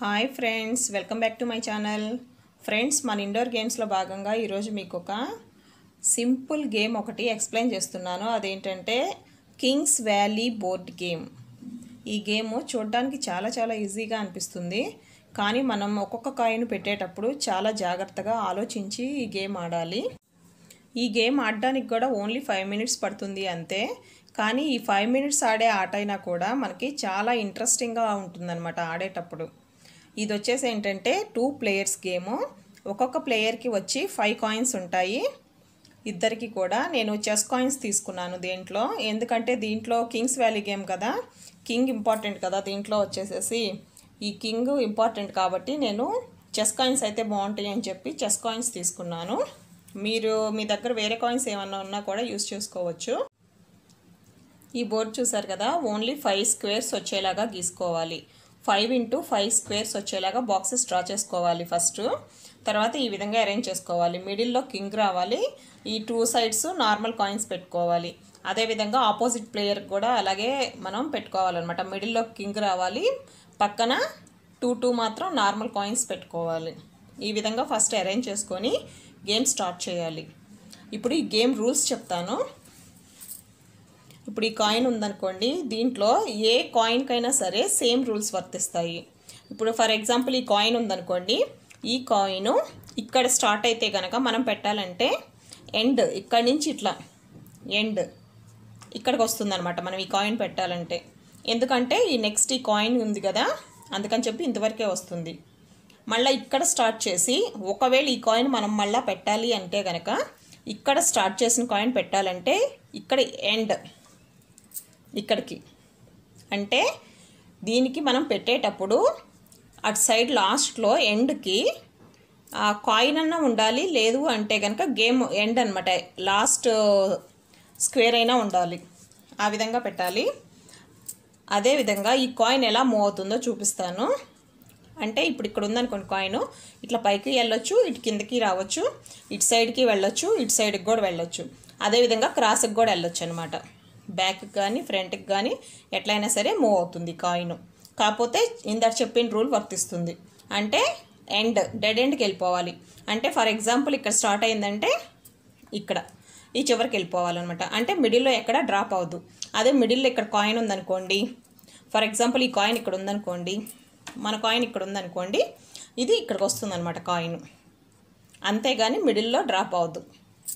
hi friends welcome back to my channel friends మన indoor గేమ్స్లో భాగంగా ఈరోజు మీకు ఒక సింపుల్ గేమ్ ఒకటి ఎక్స్ప్లెయిన్ చేస్తున్నాను అదేంటంటే కింగ్స్ వ్యాలీ బోర్డ్ గేమ్ ఈ గేమ్ చూడడానికి చాలా చాలా ఈజీగా అనిపిస్తుంది కానీ మనం ఒక్కొక్క కాయిన్ పెట్టేటప్పుడు చాలా జాగ్రత్తగా ఆలోచించి ఈ గేమ్ ఆడాలి ఈ గేమ్ ఆడడానికి కూడా ఓన్లీ ఫైవ్ మినిట్స్ పడుతుంది అంతే కానీ ఈ ఫైవ్ మినిట్స్ ఆడే ఆట అయినా కూడా మనకి చాలా ఇంట్రెస్టింగ్గా ఉంటుందన్నమాట ఆడేటప్పుడు ఇది వచ్చేసి ఏంటంటే టూ ప్లేయర్స్ గేము ఒక్కొక్క ప్లేయర్కి వచ్చి ఫైవ్ కాయిన్స్ ఉంటాయి ఇద్దరికి కూడా నేను చెస్ కాయిన్స్ తీసుకున్నాను దీంట్లో ఎందుకంటే దీంట్లో కింగ్స్ వ్యాలీ గేమ్ కదా కింగ్ ఇంపార్టెంట్ కదా దీంట్లో వచ్చేసేసి ఈ కింగ్ ఇంపార్టెంట్ కాబట్టి నేను చెస్ కాయిన్స్ అయితే బాగుంటాయి అని చెప్పి చెస్ కాయిన్స్ తీసుకున్నాను మీరు మీ దగ్గర వేరే కాయిన్స్ ఏమన్నా ఉన్నా కూడా యూస్ చేసుకోవచ్చు ఈ బోర్డు చూసారు కదా ఓన్లీ ఫైవ్ స్క్వేర్స్ వచ్చేలాగా గీసుకోవాలి ఫైవ్ ఇంటూ ఫైవ్ స్క్వేర్స్ వచ్చేలాగా బాక్సెస్ డ్రా చేసుకోవాలి ఫస్ట్ తర్వాత ఈ విధంగా అరేంజ్ చేసుకోవాలి మిడిల్లో కింగ్ రావాలి ఈ టూ సైడ్స్ నార్మల్ కాయిన్స్ పెట్టుకోవాలి అదేవిధంగా ఆపోజిట్ ప్లేయర్ కూడా అలాగే మనం పెట్టుకోవాలన్నమాట మిడిల్లో కింగ్ రావాలి పక్కన టూ టూ మాత్రం నార్మల్ కాయిన్స్ పెట్టుకోవాలి ఈ విధంగా ఫస్ట్ అరేంజ్ చేసుకొని గేమ్ స్టార్ట్ చేయాలి ఇప్పుడు ఈ గేమ్ రూల్స్ చెప్తాను ఇప్పుడు ఈ కాయిన్ ఉందనుకోండి దీంట్లో ఏ కాయిన్కైనా సరే సేమ్ రూల్స్ వర్తిస్తాయి ఇప్పుడు ఫర్ ఎగ్జాంపుల్ ఈ కాయిన్ ఉందనుకోండి ఈ కాయిన్ ఇక్కడ స్టార్ట్ అయితే కనుక మనం పెట్టాలంటే ఎండ్ ఇక్కడి నుంచి ఇట్లా ఎండ్ ఇక్కడికి వస్తుందన్నమాట మనం ఈ కాయిన్ పెట్టాలంటే ఎందుకంటే ఈ నెక్స్ట్ ఈ కాయిన్ ఉంది కదా అందుకని చెప్పి ఇంతవరకే వస్తుంది మళ్ళీ ఇక్కడ స్టార్ట్ చేసి ఒకవేళ ఈ కాయిన్ మనం మళ్ళీ పెట్టాలి అంటే కనుక ఇక్కడ స్టార్ట్ చేసిన కాయిన్ పెట్టాలంటే ఇక్కడ ఎండ్ ఇక్కడికి అంటే దీనికి మనం పెట్టేటప్పుడు అటు సైడ్ లాస్ట్లో ఎండ్కి ఆ కాయిన్ అన్న ఉండాలి లేదు అంటే కనుక గేమ్ ఎండ్ అనమాట లాస్ట్ స్క్వేర్ అయినా ఉండాలి ఆ విధంగా పెట్టాలి అదేవిధంగా ఈ కాయిన్ ఎలా మూవ్ అవుతుందో చూపిస్తాను అంటే ఇప్పుడు ఇక్కడ ఉందనుకోండి కాయిన్ ఇట్లా పైకి వెళ్ళొచ్చు ఇటు కిందకి రావచ్చు ఇటు సైడ్కి వెళ్ళొచ్చు ఇటు సైడ్కి కూడా వెళ్ళొచ్చు అదేవిధంగా క్రాస్కి కూడా వెళ్ళొచ్చు అనమాట బ్యాక్కి కానీ ఫ్రంట్కి కానీ ఎట్లయినా సరే మూవ్ అవుతుంది కాయిన్ కాకపోతే ఇందాక చెప్పిన రూల్ వర్తిస్తుంది అంటే ఎండ్ డెడ్ ఎండ్కి వెళ్ళిపోవాలి అంటే ఫర్ ఎగ్జాంపుల్ ఇక్కడ స్టార్ట్ అయిందంటే ఇక్కడ ఈ చివరికి వెళ్ళిపోవాలన్నమాట అంటే మిడిల్లో ఎక్కడ డ్రాప్ అవ్వద్దు అదే మిడిల్లో ఇక్కడ కాయిన్ ఉందనుకోండి ఫర్ ఎగ్జాంపుల్ ఈ కాయిన్ ఇక్కడ ఉందనుకోండి మన కాయిన్ ఇక్కడ ఉందనుకోండి ఇది ఇక్కడికి వస్తుందన్నమాట కాయిన్ అంతేగాని మిడిల్లో డ్రాప్ అవ్వద్దు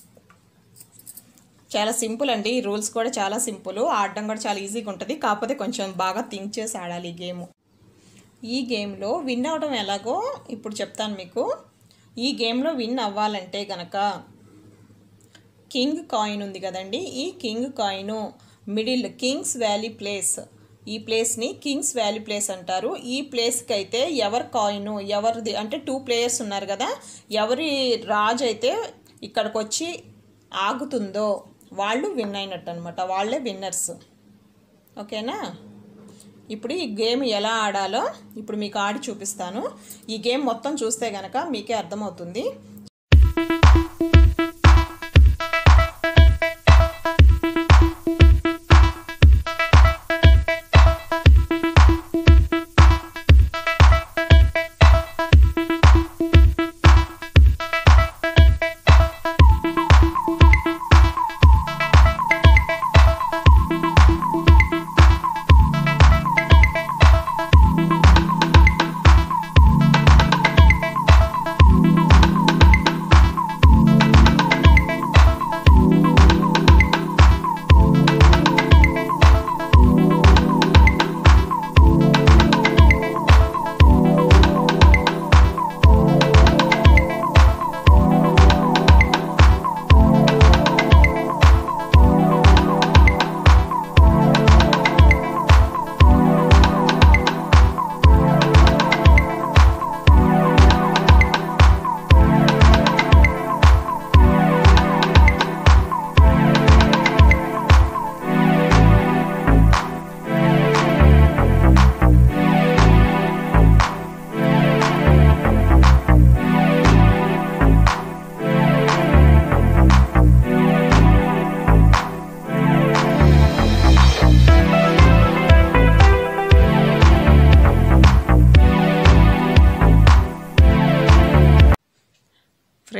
చాలా సింపుల్ అండి ఈ రూల్స్ కూడా చాలా సింపుల్ ఆడడం కూడా చాలా ఈజీగా ఉంటుంది కాకపోతే కొంచెం బాగా థింక్ చేసి ఆడాలి ఈ గేమ్ ఈ గేమ్లో విన్ అవడం ఎలాగో ఇప్పుడు చెప్తాను మీకు ఈ గేమ్లో విన్ అవ్వాలంటే గనక కింగ్ కాయిన్ ఉంది కదండి ఈ king coin middle kings valley place ఈ ప్లేస్ని కింగ్స్ వ్యాలీ ప్లేస్ అంటారు ఈ ప్లేస్కి అయితే ఎవరి కాయిన్ ఎవరిది అంటే టూ ప్లేయర్స్ ఉన్నారు కదా ఎవరి రాజు అయితే ఇక్కడికి వచ్చి ఆగుతుందో వాళ్ళు విన్ అయినట్టు అనమాట వాళ్ళే విన్నర్స్ ఓకేనా ఇప్పుడు ఈ గేమ్ ఎలా ఆడాలో ఇప్పుడు మీకు ఆడి చూపిస్తాను ఈ గేమ్ మొత్తం చూస్తే కనుక మీకే అర్థమవుతుంది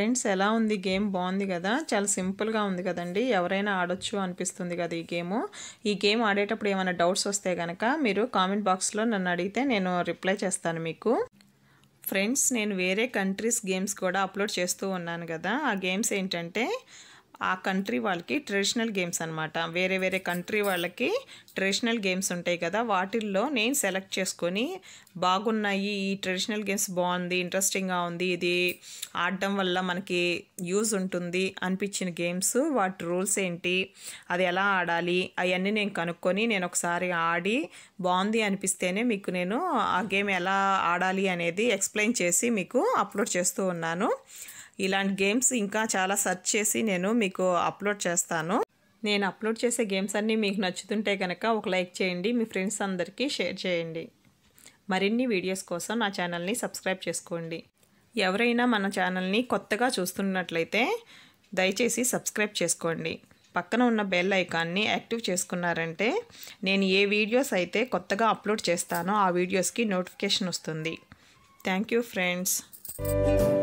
ఫ్రెండ్స్ ఎలా ఉంది గేమ్ బాగుంది కదా చాలా సింపుల్గా ఉంది కదండి ఎవరైనా ఆడొచ్చు అనిపిస్తుంది కదా ఈ గేమ్ ఈ గేమ్ ఆడేటప్పుడు ఏమైనా డౌట్స్ వస్తే కనుక మీరు కామెంట్ బాక్స్లో నన్ను అడిగితే నేను రిప్లై చేస్తాను మీకు ఫ్రెండ్స్ నేను వేరే కంట్రీస్ గేమ్స్ కూడా అప్లోడ్ చేస్తూ ఉన్నాను కదా ఆ గేమ్స్ ఏంటంటే ఆ కంట్రీ వాళ్ళకి ట్రెడిషనల్ గేమ్స్ అనమాట వేరే వేరే కంట్రీ వాళ్ళకి ట్రెడిషనల్ గేమ్స్ ఉంటాయి కదా వాటిల్లో నేను సెలెక్ట్ చేసుకొని బాగున్నాయి ఈ ట్రెడిషనల్ గేమ్స్ బాగుంది ఇంట్రెస్టింగ్గా ఉంది ఇది ఆడడం వల్ల మనకి యూజ్ ఉంటుంది అనిపించిన గేమ్స్ వాటి రూల్స్ ఏంటి అది ఎలా ఆడాలి అవన్నీ నేను కనుక్కొని నేను ఒకసారి ఆడి బాగుంది అనిపిస్తేనే మీకు నేను ఆ గేమ్ ఎలా ఆడాలి అనేది ఎక్స్ప్లెయిన్ చేసి మీకు అప్లోడ్ చేస్తూ ఉన్నాను ఇలాంటి గేమ్స్ ఇంకా చాలా సెర్చ్ చేసి నేను మీకు అప్లోడ్ చేస్తాను నేను అప్లోడ్ చేసే గేమ్స్ అన్నీ మీకు నచ్చుతుంటే కనుక ఒక లైక్ చేయండి మీ ఫ్రెండ్స్ అందరికీ షేర్ చేయండి మరిన్ని వీడియోస్ కోసం నా ఛానల్ని సబ్స్క్రైబ్ చేసుకోండి ఎవరైనా మన ఛానల్ని కొత్తగా చూస్తున్నట్లయితే దయచేసి సబ్స్క్రైబ్ చేసుకోండి పక్కన ఉన్న బెల్ ఐకాన్ని యాక్టివ్ చేసుకున్నారంటే నేను ఏ వీడియోస్ అయితే కొత్తగా అప్లోడ్ చేస్తానో ఆ వీడియోస్కి నోటిఫికేషన్ వస్తుంది థ్యాంక్ యూ ఫ్రెండ్స్